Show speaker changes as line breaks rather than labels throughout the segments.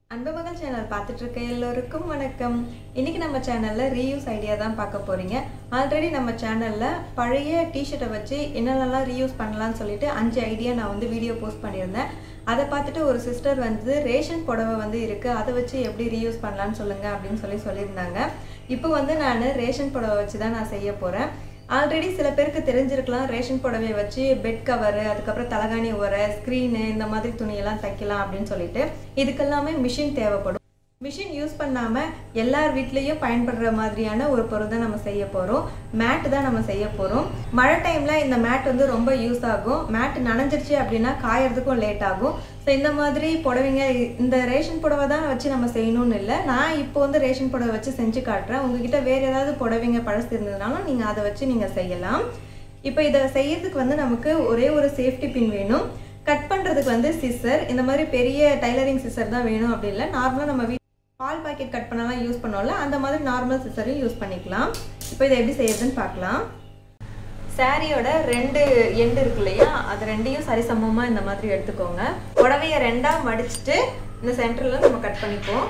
அன்பு மகள் சேனல் பார்த்துட்டு இருக்க எல்லோருக்கும் வணக்கம் இன்னைக்கு நம்ம சேனல்ல ரீயூஸ் ஐடியா தான் பார்க்க போறீங்க ஆல்ரெடி நம்ம சேனல்ல பழைய டிஷர்ட்டை வச்சு என்னென்னலாம் ரீயூஸ் பண்ணலாம்னு சொல்லிட்டு அஞ்சு ஐடியா நான் வந்து வீடியோ போஸ்ட் பண்ணியிருந்தேன் அதை பார்த்துட்டு ஒரு சிஸ்டர் வந்து ரேஷன் புடவை வந்து இருக்கு அதை வச்சு எப்படி ரீயூஸ் பண்ணலாம்னு சொல்லுங்க அப்படின்னு சொல்லி சொல்லியிருந்தாங்க இப்போ வந்து நான் ரேஷன் புடவை வச்சு தான் நான் செய்ய போறேன் ஆல்ரெடி சில பேருக்கு தெரிஞ்சிருக்கலாம் ரேஷன் புடவையை வச்சு பெட் கவரு அதுக்கப்புறம் தலகாணி உரை ஸ்க்ரீனு இந்த மாதிரி துணியெல்லாம் தைக்கலாம் அப்படின்னு சொல்லிட்டு இதுக்கெல்லாமே மிஷின் தேவைப்படும் மிஷின் யூஸ் பண்ணாமல் எல்லார் வீட்லேயும் பயன்படுற மாதிரியான ஒரு பொருள் தான் நம்ம செய்ய போகிறோம் மேட்டு தான் நம்ம செய்ய போகிறோம் மழை டைமில் இந்த மேட் வந்து ரொம்ப யூஸ் ஆகும் மேட் நனைஞ்சிருச்சு அப்படின்னா காயறதுக்கும் லேட் ஆகும் ஸோ இந்த மாதிரி புடவைங்க இந்த ரேஷன் புடவை தான் வச்சு நம்ம செய்யணும்னு இல்லை நான் இப்போ வந்து ரேஷன் புடவை வச்சு செஞ்சு காட்டுறேன் உங்ககிட்ட வேறு ஏதாவது புடவைங்க பழசு இருந்ததுனாலும் நீங்கள் அதை வச்சு நீங்கள் செய்யலாம் இப்போ இதை செய்யறதுக்கு வந்து நமக்கு ஒரே ஒரு சேஃப்டி பின் வேணும் கட் பண்ணுறதுக்கு வந்து சிசர் இந்த மாதிரி பெரிய டைலரிங் சிசர் தான் வேணும் அப்படி இல்லை நார்மலாக நம்ம வீட் பால் பாக்கெட் கட் பண்ணலாம் யூஸ் பண்ணோம்ல அந்த மாதிரி நார்மல் சிசரையும் யூஸ் பண்ணிக்கலாம் இப்போ இதை எப்படி செய்யறதுன்னு பார்க்கலாம் சாரியோட ரெண்டு எண்டு இருக்கு இல்லையா அது ரெண்டையும் சரிசமமாக இந்த மாதிரி எடுத்துக்கோங்க புடவைய ரெண்டாக மடிச்சுட்டு இந்த சென்டரில் நம்ம கட் பண்ணிப்போம்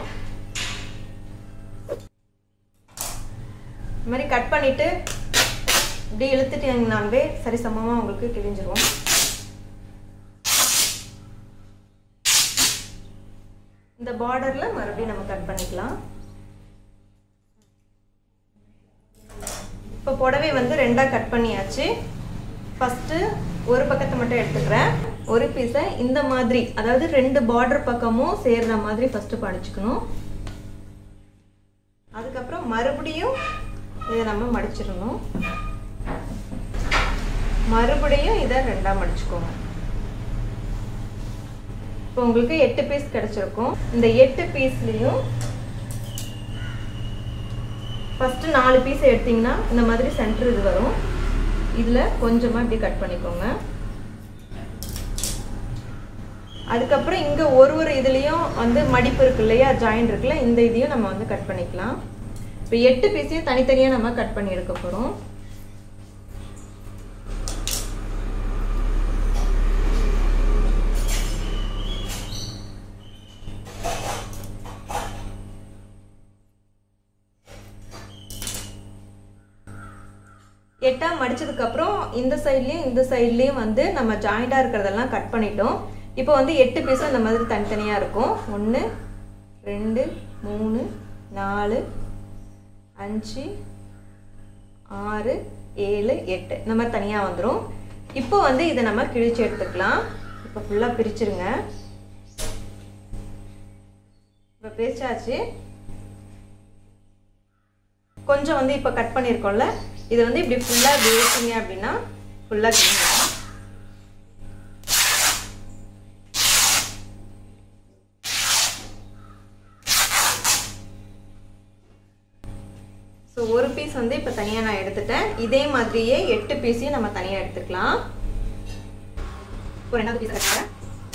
இந்த மாதிரி கட் பண்ணிட்டு இப்படி இழுத்துட்டீங்கனாலே சரிசமமாக உங்களுக்கு கிழிஞ்சிரும் இந்த பார்டரில் மறுபடியும் நம்ம கட் பண்ணிக்கலாம் இப்போ புடவை வந்து ரெண்டாக கட் பண்ணியாச்சு ஃபஸ்ட்டு ஒரு பக்கத்தை மட்டும் எடுத்துக்கிறேன் ஒரு பீஸை இந்த மாதிரி அதாவது ரெண்டு பார்டர் பக்கமும் சேர்ற மாதிரி ஃபஸ்ட்டு படிச்சுக்கணும் அதுக்கப்புறம் மறுபடியும் இதை நம்ம மடிச்சிடணும் மறுபடியும் இதை ரெண்டாக மடிச்சுக்கோங்க இப்போ உங்களுக்கு எட்டு பீஸ் கிடைச்சிருக்கும் இந்த எட்டு பீஸ்லேயும் ஃபஸ்ட்டு நாலு பீஸ் எடுத்திங்கன்னா இந்த மாதிரி சென்டர் இது வரும் இதில் கொஞ்சமாக இப்படி கட் பண்ணிக்கோங்க அதுக்கப்புறம் இங்கே ஒரு ஒரு இதுலேயும் வந்து மடிப்பு இருக்கு இல்லையா ஜாயின் இருக்குல்ல இந்த இதையும் நம்ம வந்து கட் பண்ணிக்கலாம் இப்போ எட்டு பீஸையும் தனித்தனியாக நம்ம கட் பண்ணி எடுக்க போகிறோம் எட்டா மடிச்சதுக்கப்புறம் இந்த சைட்லேயும் இந்த சைட்லேயும் வந்து நம்ம ஜாயிண்டாக இருக்கிறதெல்லாம் கட் பண்ணிட்டோம் இப்போ வந்து எட்டு பீஸும் இந்த மாதிரி தனித்தனியாக இருக்கும் ஒன்று ரெண்டு மூணு நாலு அஞ்சு ஆறு ஏழு எட்டு இந்த மாதிரி தனியாக வந்துடும் இப்போ வந்து இதை நம்ம கிழிச்சு எடுத்துக்கலாம் இப்போ ஃபுல்லாக பிரிச்சுருங்க இப்போ பிரிச்சாச்சு கொஞ்சம் வந்து இப்போ கட் பண்ணியிருக்கோம்ல இதை வந்து இப்படி ஃபுல்லாக இப்படி வச்சிங்க அப்படின்னா ஃபுல்லாக கிளீன் ஸோ ஒரு பீஸ் வந்து இப்போ தனியாக நான் எடுத்துட்டேன் இதே மாதிரியே எட்டு பீஸையும் நம்ம தனியாக எடுத்துக்கலாம் ஒரு ரெண்டாவது பீஸ் எடுத்துக்கிறேன்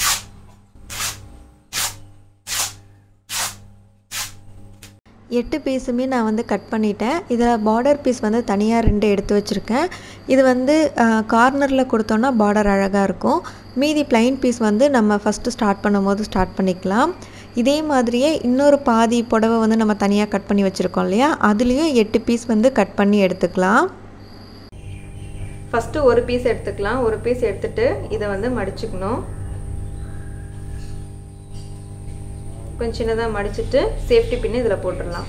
எட்டு பீஸுமே நான் வந்து கட் பண்ணிட்டேன் இதில் பார்டர் பீஸ் வந்து தனியாக ரெண்டு எடுத்து வச்சுருக்கேன் இது வந்து கார்னரில் கொடுத்தோன்னா பார்டர் அழகாக இருக்கும் மீதி பிளைன் பீஸ் வந்து நம்ம ஃபஸ்ட்டு ஸ்டார்ட் பண்ணும்போது ஸ்டார்ட் பண்ணிக்கலாம் இதே மாதிரியே இன்னொரு பாதி புடவை வந்து நம்ம தனியாக கட் பண்ணி வச்சுருக்கோம் இல்லையா அதுலேயும் எட்டு பீஸ் வந்து கட் பண்ணி எடுத்துக்கலாம்
ஃபஸ்ட்டு ஒரு பீஸ் எடுத்துக்கலாம் ஒரு பீஸ் எடுத்துட்டு இதை வந்து மடிச்சுக்கணும் கொஞ்சம் சின்னதாக மடிச்சுட்டு சேஃப்டி பின்னு இதில் போட்டுடலாம்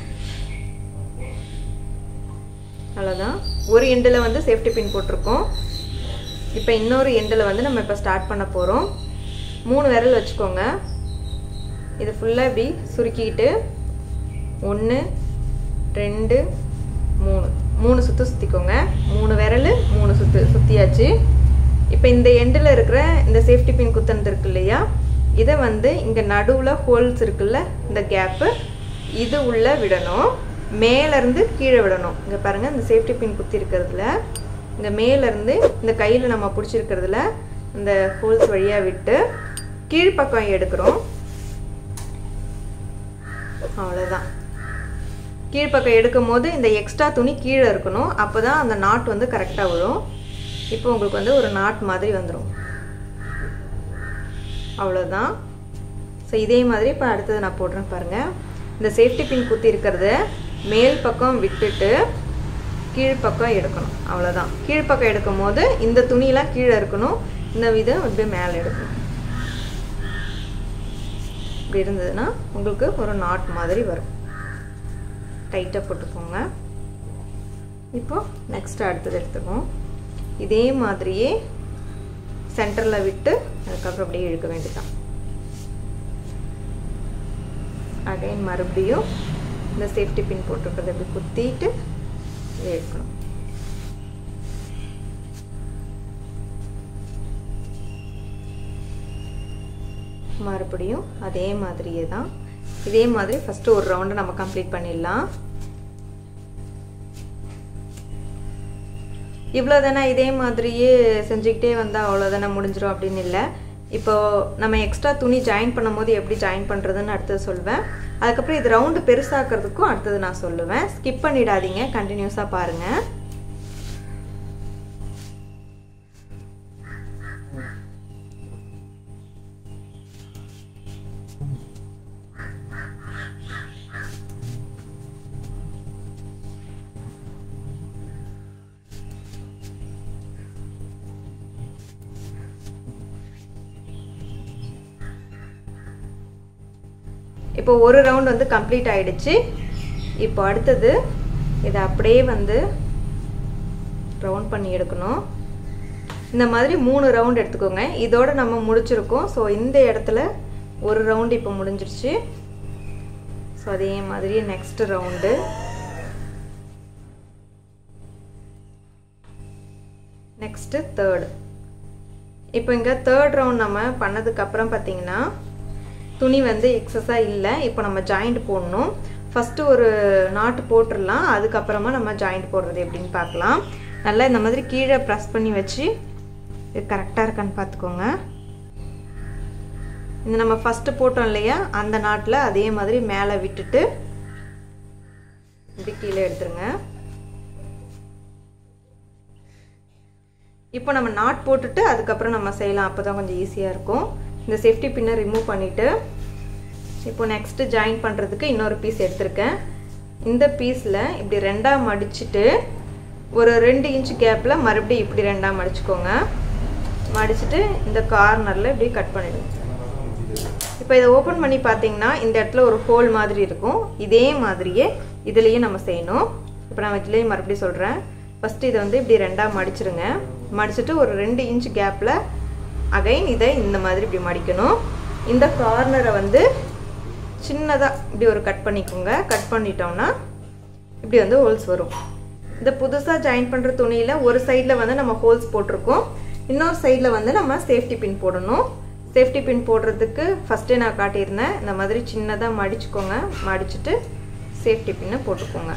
அவ்வளோதான் ஒரு எண்டில் வந்து சேஃப்டி பின் போட்டிருக்கோம் இப்போ இன்னொரு எண்டில் வந்து நம்ம இப்போ ஸ்டார்ட் பண்ண போகிறோம் மூணு விரல் வச்சுக்கோங்க இது ஃபுல்லாக இப்படி சுருக்கிக்கிட்டு ஒன்று ரெண்டு மூணு மூணு சுற்று சுற்றிக்கோங்க மூணு விரல் மூணு சுற்று சுற்றியாச்சு இப்போ இந்த எண்டில் இருக்கிற இந்த சேஃப்டி பின் குத்துனது இருக்கு இல்லையா இதை வந்து இங்கே நடுவில் ஹோல்ஸ் இருக்குல்ல இந்த கேப்பு இது உள்ளே விடணும் மேலேருந்து கீழே விடணும் இங்கே பாருங்கள் இந்த சேஃப்டி பின் குத்தி இருக்கிறதுல இந்த மேலேருந்து இந்த கையில் நம்ம பிடிச்சிருக்கிறதுல இந்த ஹோல்ஸ் வழியாக விட்டு கீழ்ப்பக்கம் எடுக்கிறோம் அவ்வளோதான் கீழ்ப்பக்கம் எடுக்கும் போது இந்த எக்ஸ்ட்ரா துணி கீழே இருக்கணும் அப்போ தான் அந்த நாட் வந்து கரெக்டாக விழும் இப்போ உங்களுக்கு வந்து ஒரு நாட் மாதிரி வந்துடும் அவ்வளோதான் ஸோ ஸோ இதே மாதிரி இப்போ அடுத்தது நான் போடுறேன் பாருங்கள் இந்த சேஃப்டி பின் குத்தி இருக்கிறத மேல் பக்கம் விட்டுட்டு கீழ்ப்பக்கம் எடுக்கணும் அவ்வளோதான் கீழ்ப்பக்கம் எடுக்கும் போது இந்த துணியெலாம் கீழே இருக்கணும் இந்த விதம் அப்படியே மேலே எடுக்கணும் இப்படி இருந்ததுன்னா உங்களுக்கு ஒரு நாட் மாதிரி வரும் டைட்டாக போட்டுக்கோங்க இப்போ நெக்ஸ்ட் அடுத்தது எடுத்துக்குவோம் இதே மாதிரியே சென்டரில் விட்டு அதுக்கப்புறம் அப்படியே இழுக்க வேண்டியதான் அகைன் மறுபடியும் இந்த சேஃப்டி பின் போட்டிருக்கிறத இப்படி குத்திட்டு எடுக்கணும் மறுபடியும் அதே மாதிரியே தான் இதே மாதிரி ஃபஸ்ட்டு ஒரு ரவுண்டு நம்ம கம்ப்ளீட் பண்ணிடலாம் இவ்வளோ தானே இதே மாதிரியே செஞ்சுக்கிட்டே வந்தால் அவ்வளோதானே முடிஞ்சிடும் அப்படின்னு இல்லை இப்போ நம்ம எக்ஸ்ட்ரா துணி ஜாயின் பண்ணும்போது எப்படி ஜாயின் பண்ணுறதுன்னு அடுத்தது சொல்வேன் அதுக்கப்புறம் இது ரவுண்டு பெருசாக்கிறதுக்கும் அடுத்தது நான் சொல்லுவேன் ஸ்கிப் பண்ணிடாதீங்க கண்டினியூஸாக பாருங்கள் இப்போ ஒரு ரவுண்ட் வந்து கம்ப்ளீட் ஆயிடுச்சு இப்போ அடுத்தது இதை அப்படியே வந்து ரவுண்ட் பண்ணி எடுக்கணும் இந்த மாதிரி மூணு ரவுண்ட் எடுத்துக்கோங்க இதோட நம்ம முடிச்சிருக்கோம் ஸோ இந்த இடத்துல ஒரு ரவுண்டு இப்போ முடிஞ்சிருச்சு ஸோ அதே மாதிரி நெக்ஸ்ட் ரவுண்டு நெக்ஸ்ட்டு தேர்டு இப்போ இங்கே தேர்ட் ரவுண்ட் நம்ம பண்ணதுக்கப்புறம் பார்த்தீங்கன்னா துணி வந்து எக்ஸஸாக இல்லை இப்போ நம்ம ஜாயிண்ட் போடணும் ஃபஸ்ட்டு ஒரு நாட்டு போட்டுடலாம் அதுக்கப்புறமா நம்ம ஜாயிண்ட் போடுறது எப்படின்னு பார்க்கலாம் நல்லா இந்த மாதிரி கீழே ப்ரெஸ் பண்ணி வச்சு இது கரெக்டாக இருக்கான்னு பார்த்துக்கோங்க இந்த நம்ம ஃபஸ்ட்டு போட்டோம் இல்லையா அந்த நாட்டில் அதே மாதிரி மேலே விட்டுட்டு இப்படி கீழே எடுத்துருங்க இப்போ நம்ம நாட் போட்டுட்டு அதுக்கப்புறம் நம்ம செய்யலாம் அப்போ தான் கொஞ்சம் ஈஸியாக இருக்கும் இந்த சேஃப்டி பின்னை ரிமூவ் பண்ணிவிட்டு இப்போ நெக்ஸ்ட்டு ஜாயின் பண்ணுறதுக்கு இன்னொரு பீஸ் எடுத்திருக்கேன் இந்த பீஸில் இப்படி ரெண்டாக மடிச்சுட்டு ஒரு ரெண்டு இன்ச் கேப்பில் மறுபடியும் இப்படி ரெண்டாக மடிச்சுக்கோங்க மடிச்சுட்டு இந்த கார்னரில் இப்படி கட் பண்ணிடுங்க இப்போ இதை ஓப்பன் பண்ணி பார்த்தீங்கன்னா இந்த இடத்துல ஒரு ஹோல் மாதிரி இருக்கும் இதே மாதிரியே இதுலேயும் நம்ம செய்யணும் இப்போ நான் இதுலேயும் மறுபடியும் சொல்கிறேன் ஃபஸ்ட்டு இதை வந்து இப்படி ரெண்டாக மடிச்சிருங்க மடிச்சுட்டு ஒரு ரெண்டு இன்ச் கேப்பில் அகைன் இதை இந்த மாதிரி இப்படி மடிக்கணும் இந்த கார்னரை வந்து சின்னதாக இப்படி ஒரு கட் பண்ணிக்கோங்க கட் பண்ணிட்டோம்னா இப்படி வந்து ஹோல்ஸ் வரும் இந்த புதுசாக ஜாயின் பண்ணுற துணியில் ஒரு சைடில் வந்து நம்ம ஹோல்ஸ் போட்டிருக்கோம் இன்னொரு சைடில் வந்து நம்ம சேஃப்டி பின் போடணும் சேஃப்டி பின் போடுறதுக்கு ஃபஸ்ட்டே நான் காட்டியிருந்தேன் இந்த மாதிரி சின்னதாக மடிச்சுக்கோங்க மடிச்சுட்டு சேஃப்டி பின்னை போட்டுக்கோங்க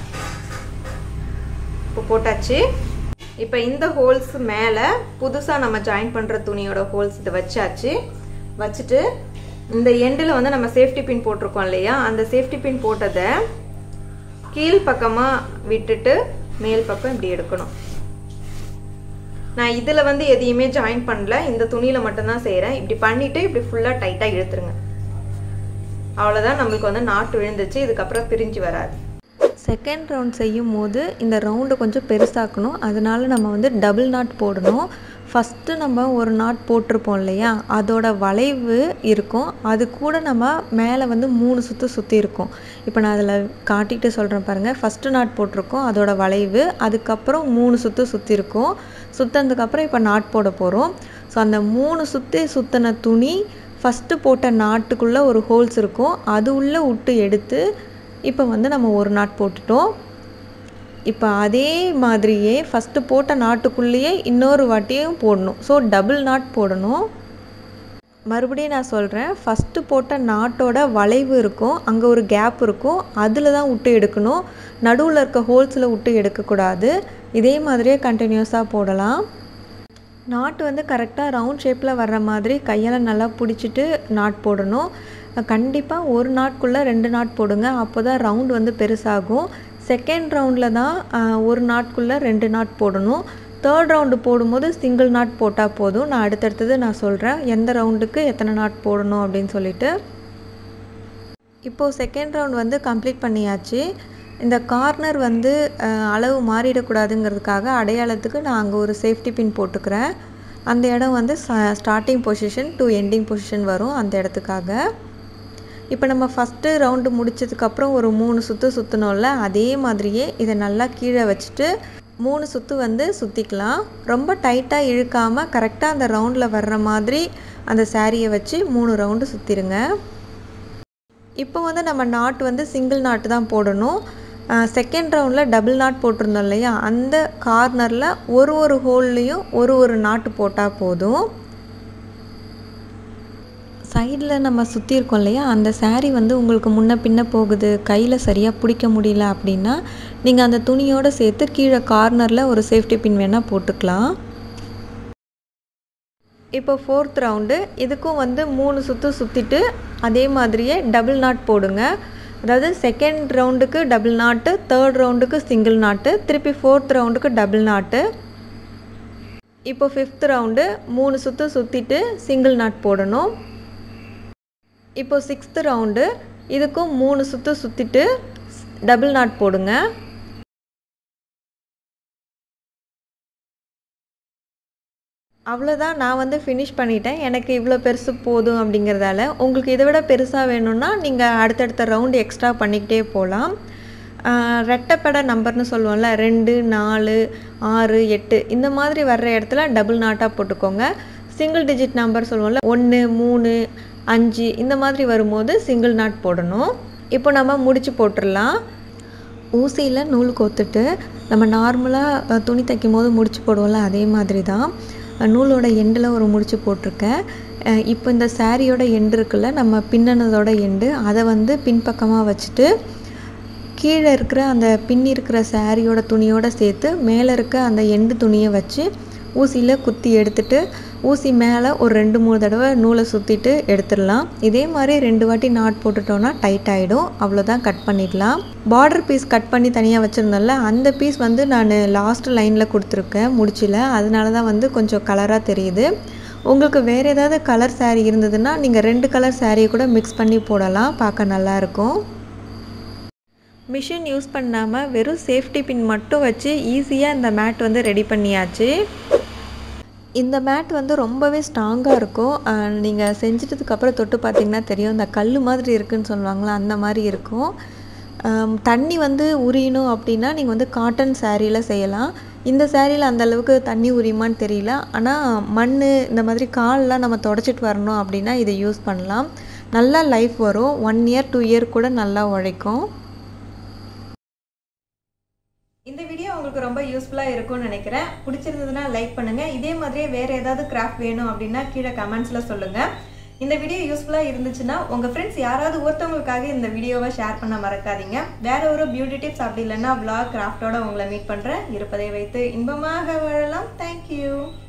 இப்போ போட்டாச்சு இப்போ இந்த ஹோல்ஸ் மேலே புதுசாக நம்ம ஜாயின் பண்ணுற துணியோட ஹோல்ஸ் இதை வச்சாச்சு வச்சுட்டு இந்த எண்டில் வந்து நம்ம சேஃப்டி பின் போட்டிருக்கோம் இல்லையா அந்த சேஃப்டி பின் போட்டதை கீழ் பக்கமாக விட்டுட்டு மேல் பக்கம் இப்படி எடுக்கணும் நான் இதில் வந்து எதையுமே ஜாயின் பண்ணல இந்த துணியில் மட்டும்தான் செய்கிறேன் இப்படி பண்ணிவிட்டு இப்படி ஃபுல்லாக டைட்டாக இழுத்துருங்க அவ்வளோதான் நம்மளுக்கு வந்து நாட்டு விழுந்துச்சு இதுக்கப்புறம் பிரிஞ்சு வராது
செகண்ட் ரவுண்ட் செய்யும் போது இந்த ரவுண்டு கொஞ்சம் பெருசாக்கணும் அதனால நம்ம வந்து டபுள் நாட் போடணும் ஃபஸ்ட்டு நம்ம ஒரு நாட் போட்டிருப்போம் இல்லையா அதோட வளைவு இருக்கும் அது கூட நம்ம மேலே வந்து மூணு சுற்று சுற்றி இருக்கும் இப்போ நான் அதில் காட்டிட்டு சொல்கிறேன் பாருங்கள் ஃபஸ்ட்டு நாட் போட்டிருக்கோம் அதோட வளைவு அதுக்கப்புறம் மூணு சுற்று சுற்றி இருக்கும் சுற்றினதுக்கப்புறம் இப்போ நாட் போட போகிறோம் ஸோ அந்த மூணு சுற்றி சுற்றின துணி ஃபஸ்ட்டு போட்ட நாட்டுக்குள்ளே ஒரு ஹோல்ஸ் இருக்கும் அது உள்ளே விட்டு எடுத்து இப்போ வந்து நம்ம ஒரு நாட் போட்டுட்டோம் இப்போ அதே மாதிரியே ஃபஸ்ட்டு போட்ட நாட்டுக்குள்ளேயே இன்னொரு வாட்டியும் போடணும் ஸோ டபுள் நாட் போடணும் மறுபடியும் நான் சொல்கிறேன் ஃபஸ்ட்டு போட்ட நாட்டோட வளைவு இருக்கும் அங்கே ஒரு கேப் இருக்கும் அதில் தான் விட்டு எடுக்கணும் நடுவில் இருக்க ஹோல்ஸில் விட்டு எடுக்கக்கூடாது இதே மாதிரியே கண்டினியூஸாக போடலாம் நாட்டு வந்து கரெக்டாக ரவுண்ட் ஷேப்பில் வர்ற மாதிரி கையால் நல்லா பிடிச்சிட்டு நாட் போடணும் கண்டிப்பாக ஒரு நாட்குள்ளே ரெண்டு நாட் போடுங்க அப்போ தான் ரவுண்ட் வந்து பெருசாகும் செகண்ட் ரவுண்டில் தான் ஒரு நாட்குள்ளே ரெண்டு நாட் போடணும் தேர்ட் ரவுண்டு போடும்போது சிங்கிள் நாட் போட்டால் போதும் நான் அடுத்தடுத்தது நான் சொல்கிறேன் எந்த ரவுண்டுக்கு எத்தனை நாட் போடணும் அப்படின்னு சொல்லிட்டு இப்போது செகண்ட் ரவுண்ட் வந்து கம்ப்ளீட் பண்ணியாச்சு இந்த கார்னர் வந்து அஹ், அளவு மாறிடக்கூடாதுங்கிறதுக்காக அடையாளத்துக்கு நான் அங்கே ஒரு சேஃப்டி பின் போட்டுக்கிறேன் அந்த இடம் வந்து starting position to ending position வரும் அந்த இடத்துக்காக இப்போ நம்ம ஃபஸ்ட்டு ரவுண்டு முடிச்சதுக்கப்புறம் ஒரு மூணு சுற்று சுற்றினோம்ல அதே மாதிரியே இதை நல்லா கீழே வச்சுட்டு மூணு சுற்று வந்து சுற்றிக்கலாம் ரொம்ப டைட்டாக இழுக்காமல் கரெக்டாக அந்த ரவுண்டில் வர்ற மாதிரி அந்த சாரியை வச்சு மூணு ரவுண்டு சுற்றிருங்க இப்போ வந்து நம்ம நாட் வந்து சிங்கிள் நாட்டு தான் போடணும் செகண்ட் ரவுண்டில் டபுள் நாட் போட்டிருந்தோம் இல்லையா அந்த கார்னரில் ஒரு ஒரு ஹோல்லையும் ஒரு ஒரு நாட்டு போட்டால் போதும் சைடில் நம்ம சுற்றி இருக்கோம் இல்லையா அந்த saree வந்து உங்களுக்கு முன்ன பின்ன போகுது கையில் சரியாக பிடிக்க முடியல அப்படின்னா நீங்கள் அந்த துணியோடு சேர்த்து கீழே கார்னரில் ஒரு சேஃப்டி பின் வேணால் போட்டுக்கலாம் இப்போ ஃபோர்த் ரவுண்டு இதுக்கும் வந்து மூணு சுற்று சுற்றிட்டு அதே மாதிரியே டபுள் நாட் போடுங்க அதாவது செகண்ட் ரவுண்டுக்கு டபுள் நாட்டு தேர்ட் ரவுண்டுக்கு சிங்கிள் நாட்டு திருப்பி ஃபோர்த் ரவுண்டுக்கு டபுள் நாட்டு இப்போ ஃபிஃப்த் ரவுண்டு மூணு சுற்று சுற்றிட்டு சிங்கிள் நாட் போடணும் இப்போ சிக்ஸ்த் ரவுண்டு இதுக்கும் மூணு சுற்று சுற்றிட்டு டபுள் நாட் போடுங்க அவ்வளோதான் நான் வந்து ஃபினிஷ் பண்ணிட்டேன் எனக்கு இவ்வளோ பெருசு போதும் அப்படிங்கிறதால உங்களுக்கு இதை விட பெருசாக வேணும்னா நீங்கள் அடுத்தடுத்த ரவுண்டு எக்ஸ்ட்ரா பண்ணிக்கிட்டே போகலாம் ரெட்டைப்படை நம்பர்னு சொல்லுவோம்ல ரெண்டு நாலு ஆறு எட்டு இந்த மாதிரி வர்ற இடத்துல டபுள் நாட்டாக போட்டுக்கோங்க சிங்கிள் டிஜிட் நம்பர் சொல்லுவோம்ல ஒன்று மூணு அஞ்சு இந்த மாதிரி வரும்போது சிங்கிள் நாட் போடணும் இப்போ நம்ம முடிச்சு போட்டுடலாம் ஊசியில் நூல் கோத்துட்டு நம்ம நார்மலாக துணி தைக்கும் போது முடிச்சு போடுவோம்ல அதே மாதிரி தான் அஹ் நூலோட எண்டில் ஒரு முடிச்சு போட்டிருக்கேன் அஹ் இப்போ இந்த சாரியோட எண்டு இருக்குல்ல நம்ம பின்னனதோட எண்டு அதை வந்து பின்பக்கமாக வச்சுட்டு கீழே இருக்கிற அந்த பின்னி இருக்கிற சாரியோட துணியோட சேர்த்து மேலே இருக்க அந்த எண்டு துணியை வச்சு ஊசியில் குத்தி எடுத்துட்டு ஊசி மேலே ஒரு ரெண்டு மூணு தடவை நூலை சுற்றிட்டு எடுத்துடலாம் இதே மாதிரி ரெண்டு வாட்டி நாட் போட்டுட்டோன்னா டைட் ஆகிடும் அவ்வளோதான் கட் பண்ணிடலாம் பார்டர் பீஸ் கட் பண்ணி தனியாக வச்சுருந்தோம்ல அந்த பீஸ் வந்து நான் லாஸ்ட் லைனில் கொடுத்துருக்கேன் முடிச்சில் அதனால தான் வந்து கொஞ்சம் கலராக தெரியுது உங்களுக்கு வேறு ஏதாவது கலர் saree இருந்ததுன்னா நீங்கள் ரெண்டு கலர் சாரியை கூட மிக்ஸ் பண்ணி போடலாம் பார்க்க நல்லாயிருக்கும் மிஷின் யூஸ் பண்ணாமல் வெறும் சேஃப்டி பின் மட்டும் வச்சு ஈஸியாக இந்த மேட் வந்து ரெடி பண்ணியாச்சு இந்த மேட் வந்து ரொம்பவே ஸ்ட்ராங்காக இருக்கும் நீங்கள் செஞ்சிட்டதுக்கப்புறம் தொட்டு பார்த்தீங்கன்னா தெரியும் இந்த கல் மாதிரி இருக்குன்னு சொல்லுவாங்களா அந்த மாதிரி இருக்கும் ஆம், தண்ணி வந்து உரியணும் அப்படின்னா நீங்கள் வந்து காட்டன் சாரியில் செய்யலாம் இந்த சாரியில் அந்த அளவுக்கு தண்ணி உரியுமான்னு தெரியல ஆனால் மண் இந்த மாதிரி கால்லாம் நம்ம தொடச்சிட்டு வரணும் அப்படின்னா இதை யூஸ் பண்ணலாம் நல்லா லைஃப் வரும் ஒன் இயர் டூ இயர் கூட நல்லா உழைக்கும்
இந்த வீடியோ உங்களுக்கு ரொம்ப யூஸ்ஃபுல்லாக இருக்கும்னு நினைக்கிறேன் பிடிச்சிருந்ததுன்னா லைக் பண்ணுங்க இதே மாதிரியே வேற ஏதாவது கிராஃப்ட் வேணும் அப்படின்னா கீழே கமெண்ட்ஸ்ல சொல்லுங்க இந்த வீடியோ யூஸ்ஃபுல்லாக இருந்துச்சுன்னா உங்க ஃப்ரெண்ட்ஸ் யாராவது ஒருத்தவங்களுக்காக இந்த வீடியோவை ஷேர் பண்ண மறக்காதீங்க வேற ஒரு பியூட்டி டிப்ஸ் அப்படி இல்லைன்னா vlog கிராஃப்டோட உங்களை மீட் பண்றேன் இருப்பதை வைத்து இன்பமாக வாழலாம் தேங்க்யூ